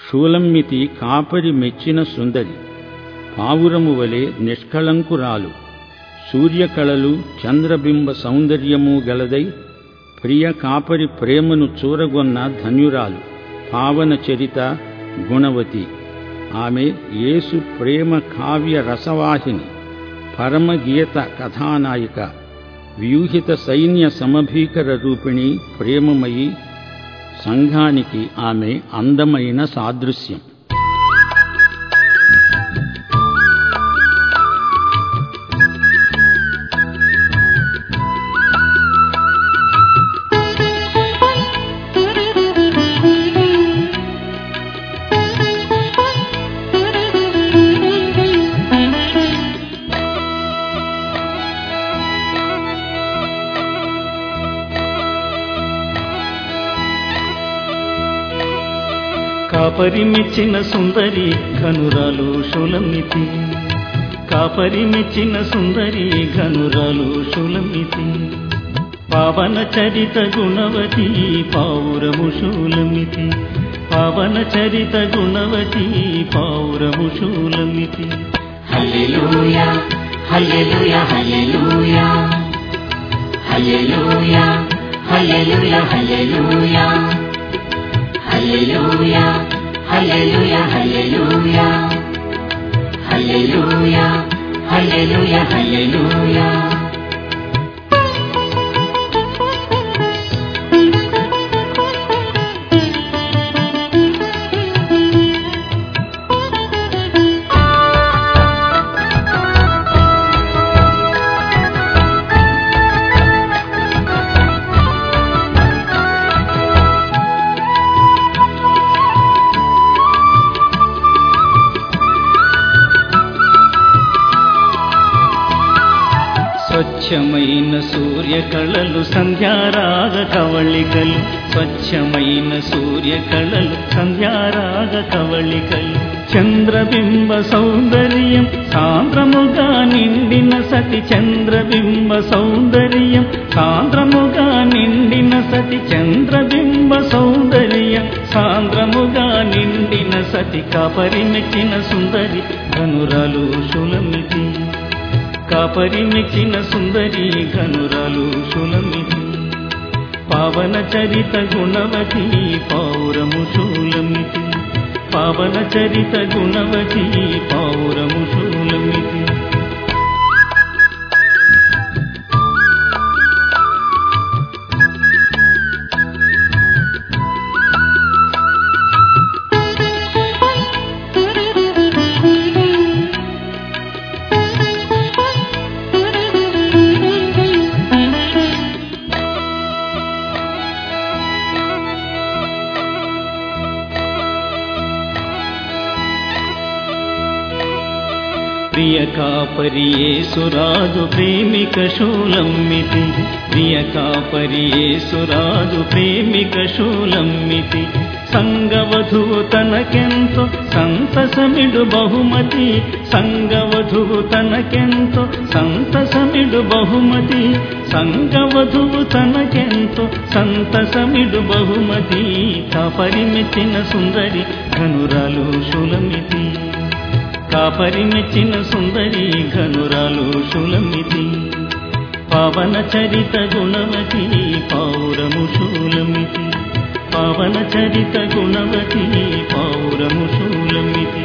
షూలమ్మితి కాపరి మెచ్చిన సుందరి పావురము వలె నిష్కళంకురాలు సూర్యకళలు చంద్రబింబ సౌందర్యము గలదై ప్రియ కాపరి ప్రేమను చూరగొన్న ధన్యురాలు పావన చరిత గుణవతి ఆమె యేసు ప్రేమ కావ్య రసవాహిని పరమగీత కథానాయిక వ్యూహిత సైన్య సమభీకర రూపిణి ప్రేమమయి సంఘానికి ఆమె అందమైన సాదృశ్యం కాపరిమెచ్చిన సుందరి ఘనురాలు శూలమితి కాపరిమెచ్చిన సుందరి ఘనురాలు శూలమితి పావన చరిత గుణవతి పావురము శూలమితి పావన చరిత గుణవతి పావురము శూలమితి హల్లెలూయా హల్లెలూయా హల్లెలూయా హల్లెలూయా హల్లెలూయా హల్లెలూయా హల్లెలూయా హల్లెలూయా హల్లెలూయా హల్లెలూయా హల్లెలూయా హల్లెలూయా స్వచ్ఛమైన సూర్యకళలు సంధ్యారాగ కవళికలు స్వచ్ఛమైన సూర్యకళలు సంధ్యారాగ కవళికలు చంద్రబింబ సౌందర్యం సాంద్రముగా నిండిన సతి చంద్రబింబ సౌందర్యం సాంద్రముగా నిండిన సతి చంద్రబింబ సౌందర్యం సాంద్రముగా నిండిన సతి కాపరిమెచ్చిన సుందరి ధనురాలు శులమితి కాపరిమెచ్చిన సుందరి ఘనురాలు శూలమితి పావన చరిత గుణవతి పౌరము శూలమితి పావన చరిత గుణవతి పౌరము శూలమితి ప్రియ కాపరియేసురాజు ప్రేమిక శూలమ్మితి ప్రియ కాపరియేసురాజు ప్రేమిక శూలమ్మితి సంగవధువు తనకెంతో సంతసమిడు బహుమతి సంగవధువు తనకెంతో సంతసమిడు బహుమతి సంగవధువు తనకెంతో సంతసమిడు బహుమతి కాపరిమెచ్చిన సుందరి ఘనురాలు శూలమితి కాపరిమెచ్చిన సుందరి ఘనురాలు శూలమితి పవన చరిత గుణవతి పౌరము శూలమితి పవన చరిత గుణవతి పౌరము శూలమితి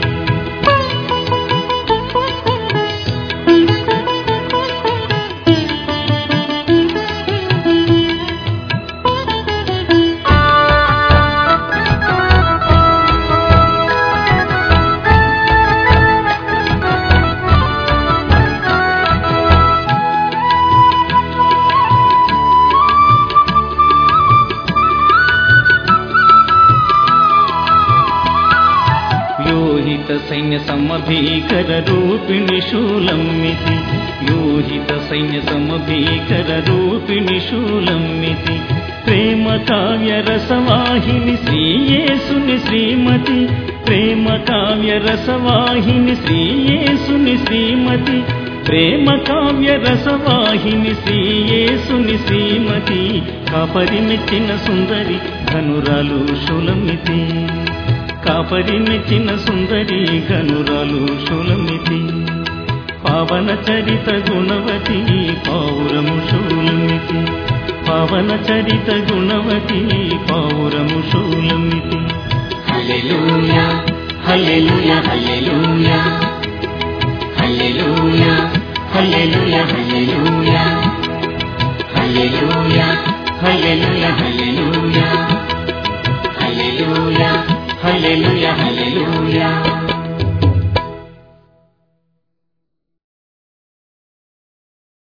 యోహిత సైన్య సమభీకర రూపిణి శూలమ్మితి యోహిత సైన్య సమభీకర రూపిణి శూలమ్మితి ప్రేమ కావ్య రసవాహిని శ్రీయేసుని శ్రీమతి ప్రేమ కావ్య రసవాహిని శ్రీయేసుని శ్రీమతి ప్రేమ కావ్య రసవాహిని శ్రీయేసుని శ్రీమతి కాపరిమెచ్చిన సుందరి ధనురాలు శూలమితి కాపరి మెచ్చిన సుందరి కనురాలు శూలమితి పావన చరిత గుణవతి పౌరము శూలమితి పవన చరిత గుణవతి పౌరము శూలమితి హల్లెలూయా హల్లెలూయా హల్లెలూయా హల్లెలూయా హల్లెలూయా హల్లెలూయా హల్లెలూయా హల్లెలూయా హల్లెలూయా హల్లెలూయా హల్లెలూయా హల్లెలూయా